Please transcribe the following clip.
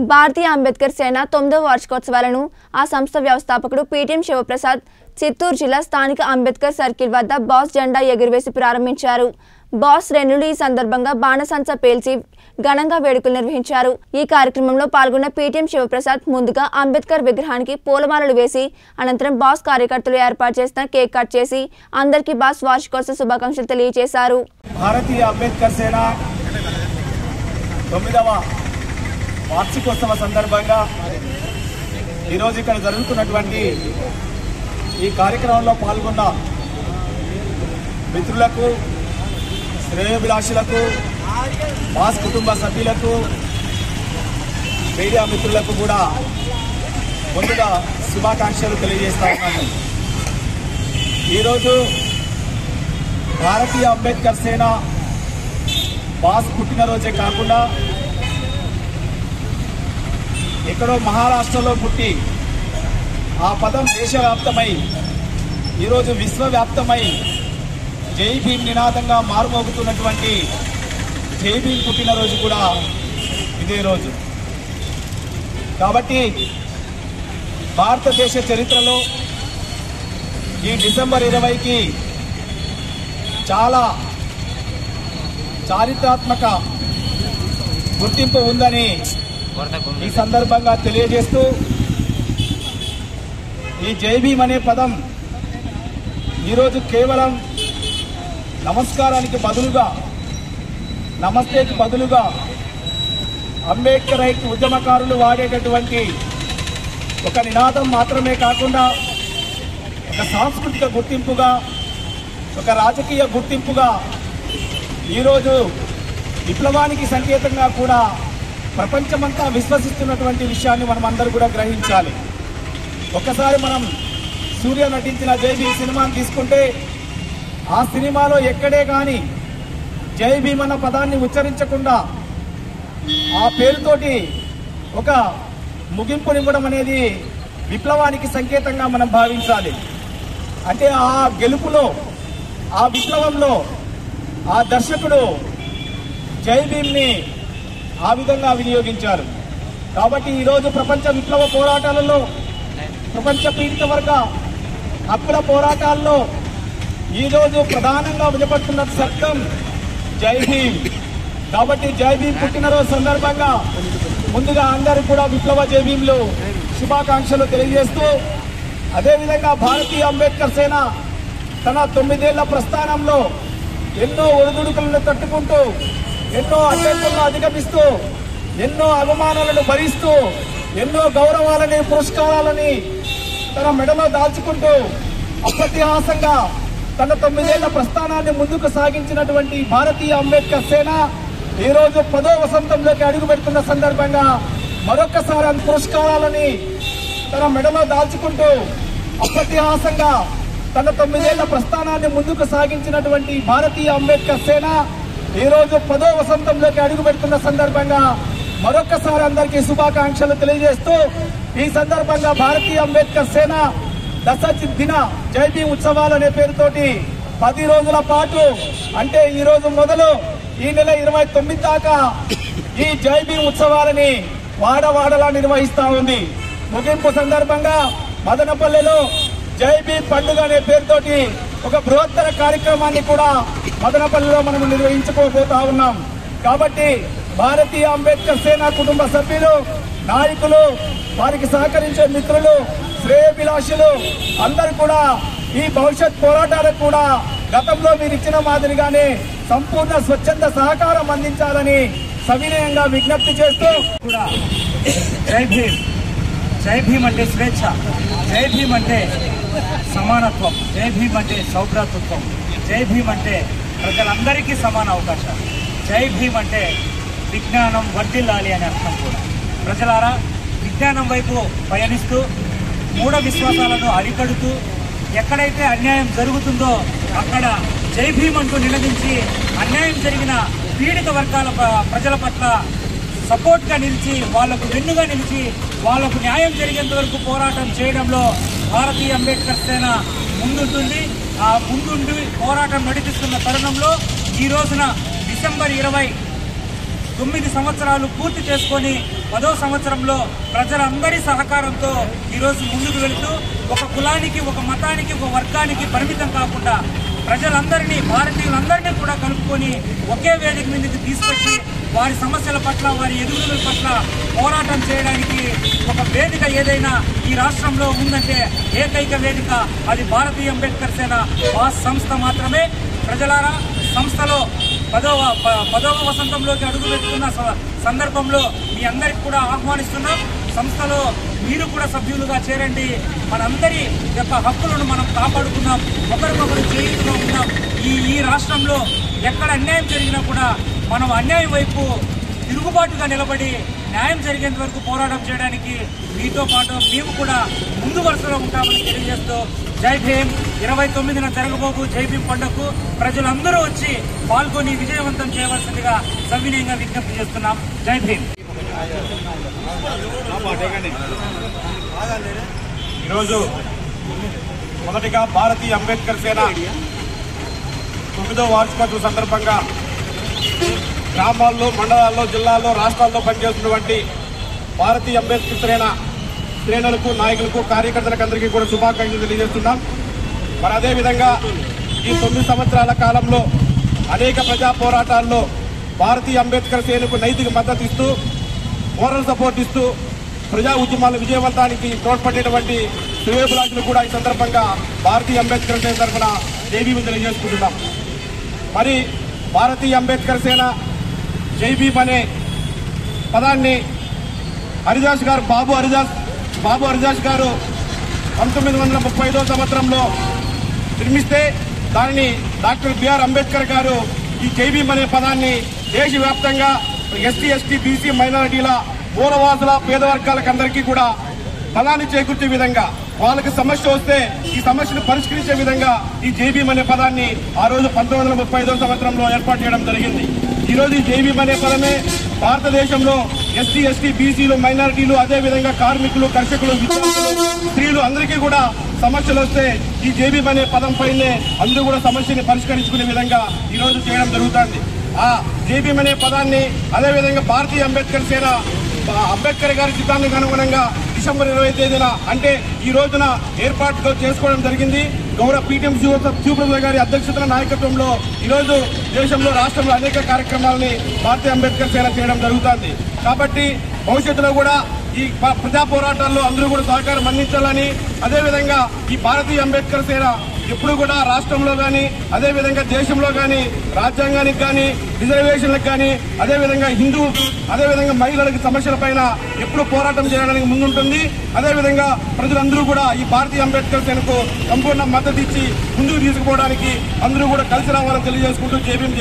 భారతీయ అంబేద్కర్ సేన తొమ్మిదవ వార్షికోత్సవాలను ఆ సంస్థ వ్యవస్థాపకుడు పీటీఎం శివప్రసాద్ చిత్తూరు జిల్లా స్థానిక అంబేద్కర్ సర్కిల్ వద్ద బాస్ జెండా ఎగురవేసి ప్రారంభించారు బాస్ రెన్నులు ఈ సందర్భంగా బాణసంచ పేల్చి ఘనంగా వేడుకలు నిర్వహించారు ఈ కార్యక్రమంలో పాల్గొన్న పీటీఎం శివప్రసాద్ ముందుగా అంబేద్కర్ విగ్రహానికి పూలమాలలు వేసి అనంతరం బాస్ కార్యకర్తలు ఏర్పాటు చేసిన కేక్ కట్ చేసి అందరికీ బాస్ వార్షికోత్సవ శుభాకాంక్షలు తెలియజేశారు భారతీయ అంబేద్కర్ సేన తొమ్మిదవ వార్షికోత్సవ సందర్భంగా ఈరోజు ఇక్కడ జరుగుతున్నటువంటి ఈ కార్యక్రమంలో పాల్గొన్న మిత్రులకు శ్రేయోభిలాషులకు మాస్ కుటుంబ సభ్యులకు మీడియా మిత్రులకు కూడా ముందుగా శుభాకాంక్షలు తెలియజేస్తా ఉన్నాను ఈరోజు భారతీయ అంబేద్కర్ సేన బాస్ పుట్టినరోజే కాకుండా ఎక్కడో మహారాష్ట్రలో పుట్టి ఆ పదం దేశవ్యాప్తమై ఈరోజు విశ్వవ్యాప్తమై జై భీమ్ నినాదంగా మారుమోగుతున్నటువంటి జై భీమ్ పుట్టినరోజు కూడా ఇదే రోజు కాబట్టి భారతదేశ చరిత్రలో ఈ డిసెంబర్ ఇరవైకి చాలా చారిత్రాత్మక గుర్తింపు ఉందని ఈ సందర్భంగా తెలియజేస్తూ ఈ జై భీమ్ అనే పదం ఈరోజు కేవలం నమస్కారానికి బదులుగా నమస్తేకి బదులుగా అంబేద్కర్ రైట్ ఉద్యమకారులు వాడేటటువంటి ఒక నినాదం మాత్రమే కాకుండా ఒక సాంస్కృతిక గుర్తింపుగా ఒక రాజకీయ గుర్తింపుగా ఈరోజు విప్లవానికి సంకేతంగా కూడా ప్రపంచమంతా విశ్వసిస్తున్నటువంటి విషయాన్ని మనం అందరూ కూడా గ్రహించాలి ఒక్కసారి మనం సూర్య నటించిన జై భీమ్ సినిమాని తీసుకుంటే ఆ సినిమాలో ఎక్కడే కానీ జై భీమ్ అన్న పదాన్ని ఉచ్చరించకుండా ఆ పేరుతోటి ఒక ముగింపునివ్వడం అనేది విప్లవానికి సంకేతంగా మనం భావించాలి అంటే ఆ గెలుపులో ఆ విప్లవంలో ఆ దర్శకుడు జై భీమ్ని ఆ విధంగా వినియోగించారు కాబట్టి ఈరోజు ప్రపంచ విప్లవ పోరాటాలలో ప్రపంచ పీడిత వర్గ హక్కుల పోరాటాల్లో ఈరోజు ప్రధానంగా వినపడుతున్న శబ్దం జై భీమ్ కాబట్టి జై భీమ్ పుట్టినరోజు సందర్భంగా ముందుగా అందరూ కూడా విప్లవ జై భీమ్లు శుభాకాంక్షలు తెలియజేస్తూ అదేవిధంగా భారతీయ అంబేద్కర్ సేన తన తొమ్మిదేళ్ల ప్రస్థానంలో ఎన్నో ఒడిదుడుకులను తట్టుకుంటూ ఎన్నో అడ్డంకులను అధిగమిస్తూ ఎన్నో అవమానాలను భరిస్తూ ఎన్నో గౌరవాలని పురస్కారాలని తన మెడలో దాల్చుకుంటూ అప్రతిహాసంగా తన తొమ్మిదేళ్ల ప్రస్థానాన్ని ముందుకు సాగించినటువంటి భారతీయ అంబేద్కర్ సేన ఈ రోజు పదో వసంతంలోకి అడుగు పెడుతున్న సందర్భంగా మరొకసారి ఆ పురస్కారాలని తన మెడలో దాల్చుకుంటూ అప్రతిహాసంగా తన తొమ్మిదేళ్ల ప్రస్థానాన్ని ముందుకు సాగించినటువంటి భారతీయ అంబేద్కర్ సేన ఈ రోజు పదో వసంతంలోకి అడుగు పెడుతున్న సందర్భంగా మరొకసారి అందరికీ శుభాకాంక్షలు తెలియజేస్తూ ఈ సందర్భంగా భారతీయ అంబేద్కర్ సేన దశ దిన జై భీమ్ ఉత్సవాలు అనే పేరుతోటి పది రోజుల పాటు అంటే ఈ రోజు మొదలు ఈ నెల ఇరవై తొమ్మిది దాకా ఈ జై భీమ్ ఉత్సవాలని వాడవాడలా నిర్వహిస్తా ఉంది ముగింపు సందర్భంగా మదనపల్లెలో జై భీమ్ పండుగ అనే పేరుతోటి ఒక బృహత్తర కార్యక్రమాన్ని కూడా మదనపల్లిలో మనం నిర్వహించుకోబోతా ఉన్నాం కాబట్టి భారతీయ అంబేద్కర్ సేన కుటుంబ సభ్యులు నాయకులు వారికి సహకరించే మిత్రులు శ్రేయభిలాషులు అందరూ కూడా ఈ భవిష్యత్ పోరాటాలకు కూడా గతంలో మీరు ఇచ్చిన మాదిరిగానే సంపూర్ణ స్వచ్ఛంద సహకారం అందించాలని సవినయంగా విజ్ఞప్తి చేస్తూ కూడా జై భీమ్ జై భీమ్ అంటే స్వేచ్ఛ జై భీమ్ అంటే సమానత్వం జై భీమ్ అంటే సౌభ్రాతృత్వం జై భీమ్ అంటే ప్రజలందరికీ సమాన అవకాశాలు జై భీమ్ అంటే విజ్ఞానం వర్ధిల్లాలి అని అర్థం కూడా ప్రజలారా విజ్ఞానం వైపు పయనిస్తూ మూఢ విశ్వాసాలను అరికడుతూ ఎక్కడైతే అన్యాయం జరుగుతుందో అక్కడ జై భీమ్ అంటూ నిలదించి అన్యాయం జరిగిన పీడిత వర్గాల ప- ప్రజల పట్ల సపోర్ట్ గా నిలిచి వాళ్లకు వెన్నుగా నిలిచి వాళ్లకు న్యాయం జరిగేంత వరకు పోరాటం చేయడంలో భారతీయ అంబేద్కర్ సేన ముందుంటుంది ఆ ముందుండి పోరాటం నడిపిస్తున్న తరుణంలో ఈ రోజున డిసెంబర్ ఇరవై తొమ్మిది సంవత్సరాలు పూర్తి చేసుకొని పదో సంవత్సరంలో ప్రజలందరి సహకారంతో ఈరోజు ముందుకు వెళుతూ ఒక కులానికి ఒక మతానికి ఒక వర్గానికి పరిమితం కాకుండా ప్రజలందరినీ భారతీయులందరినీ కూడా కలుపుకొని ఒకే వేదిక మీదకి తీసుకొచ్చి వారి సమస్యల పట్ల వారి ఎదుగుదల పట్ల పోరాటం చేయడానికి ఒక వేదిక ఏదైనా ఈ రాష్ట్రంలో ఉందంటే ఏకైక వేదిక అది భారతీయ అంబేద్కర్ సేన బాస్ సంస్థ మాత్రమే ప్రజలారా సంస్థలో పదవ ప- పదవ వసంతంలోకి అడుగుపెట్టుకున్న స- సందర్భంలో మీ అందరికి కూడా ఆహ్వానిస్తున్నాం సంస్థలో మీరు కూడా సభ్యులుగా చేరండి మనందరి యొక్క హక్కులను మనం కాపాడుకుందాం ఒకరికొకరు చేయుతుగా ఉన్నాం ఈ ఈ రాష్ట్రంలో ఎక్కడ అన్యాయం జరిగినా కూడా మనం అన్యాయం వైపు తిరుగుబాటుగా నిలబడి న్యాయం జరిగేంత వరకు పోరాటం చేయడానికి మీతో పాటు మేము కూడా ముందు వరుసలో ఉంటామని తెలియజేస్తూ జై భీమ్ ఇరవై తొమ్మిదిన జరగబోకు జై భీమ్ పండుగకు ప్రజలందరూ వచ్చి పాల్గొని విజయవంతం చేయవలసిందిగా సవినయంగా విజ్ఞప్తి చేస్తున్నాం జై భీమ్ ఈరోజు మొదటిగా భారతీయ అంబేద్కర్ సేన తొమ్మిదో వార్షికోత్సవం సందర్భంగా గ్రామాల్లో మండలాల్లో జిల్లాల్లో రాష్ట్రాల్లో పనిచేస్తున్నటువంటి భారతీయ అంబేద్కర్ సేన శ్రేణులకు నాయకులకు కార్యకర్తలకు అందరికీ కూడా శుభాకాంక్షలు తెలియజేస్తున్నాం మరి అదేవిధంగా ఈ తొమ్మిది సంవత్సరాల కాలంలో అనేక ప్రజా పోరాటాల్లో భారతీయ అంబేద్కర్ సేనకు నైతిక మద్దతు ఇస్తూ మోరల్ సపోర్ట్ ఇస్తూ ప్రజా ఉద్యమాల విజయవంతానికి తోడ్పడేటువంటి శ్రేయోభిలాషులు కూడా ఈ సందర్భంగా భారతీయ అంబేద్కర్ సేన తరఫున జైబీని తెలియజేసుకుంటున్నాం మరి భారతీయ అంబేద్కర్ సేన జైబీమ్ అనే పదాన్ని హరిదాస్ గారు బాబు హరిదాస్ బాబు హరిదాస్ గారు పంతొమ్మిది వందల ముప్పై ఐదో సంవత్సరంలో నిర్మిస్తే దానిని డాక్టర్ బిఆర్ అంబేద్కర్ గారు ఈ జైబీమ్ అనే పదాన్ని దేశవ్యాప్తంగా ఎస్టీ ఎస్టీ బీసీ మైనారిటీల మూలవాసుల పేద వర్గాలకు అందరికీ కూడా బలాన్ని చేకూర్చే విధంగా వాళ్ళకి సమస్య వస్తే ఈ సమస్యను పరిష్కరించే విధంగా ఈ జేబీఎం అనే పదాన్ని ఆ రోజు పంతొమ్మిది వందల ముప్పై ఐదో సంవత్సరంలో ఏర్పాటు చేయడం జరిగింది ఈ రోజు ఈ జేబీఎం అనే పదమే భారతదేశంలో ఎస్టీ ఎస్టీ బీసీలు మైనారిటీలు అదేవిధంగా కార్మికులు కర్షకులు విద్యార్థులు స్త్రీలు అందరికీ కూడా సమస్యలు వస్తే ఈ జేబీఎం అనే పదం పైనే అందరూ కూడా సమస్యని పరిష్కరించుకునే విధంగా ఈ రోజు చేయడం జరుగుతుంది ఆ జేబీఎం అనే పదాన్ని అదేవిధంగా భారతీయ అంబేద్కర్ సేన ఆ అంబేద్కర్ గారి సిద్ధాంతానికి అనుగుణంగా డిసెంబర్ ఇరవై తేదీన అంటే ఈ రోజున ఏర్పాటు చేసుకోవడం జరిగింది గౌరవ పీటీఎం శివప్రసాద్ గారి అధ్యక్షతన నాయకత్వంలో ఈ రోజు దేశంలో రాష్ట్రంలో అనేక కార్యక్రమాలని భారతీయ అంబేద్కర్ సేన చేయడం జరుగుతుంది కాబట్టి భవిష్యత్తులో కూడా ఈ ప- ప్రజా పోరాటాల్లో అందరూ కూడా సహకారం అందించాలని అదేవిధంగా ఈ భారతీయ అంబేద్కర్ సేన ఎప్పుడు కూడా రాష్ట్రంలో కానీ అదేవిధంగా దేశంలో కానీ రాజ్యాంగానికి కానీ రిజర్వేషన్లకు కానీ అదేవిధంగా హిందూ అదేవిధంగా మహిళలకు సమస్యల పైన ఎప్పుడు పోరాటం చేయడానికి ముందుంటుంది అదేవిధంగా ప్రజలందరూ కూడా ఈ భారతీయ అంబేద్కర్ సేనకు సంపూర్ణ మద్దతు ఇచ్చి ముందుకు తీసుకుపోవడానికి అందరూ కూడా కలిసి రావాలని తెలియజేసుకుంటూ జేబీఎం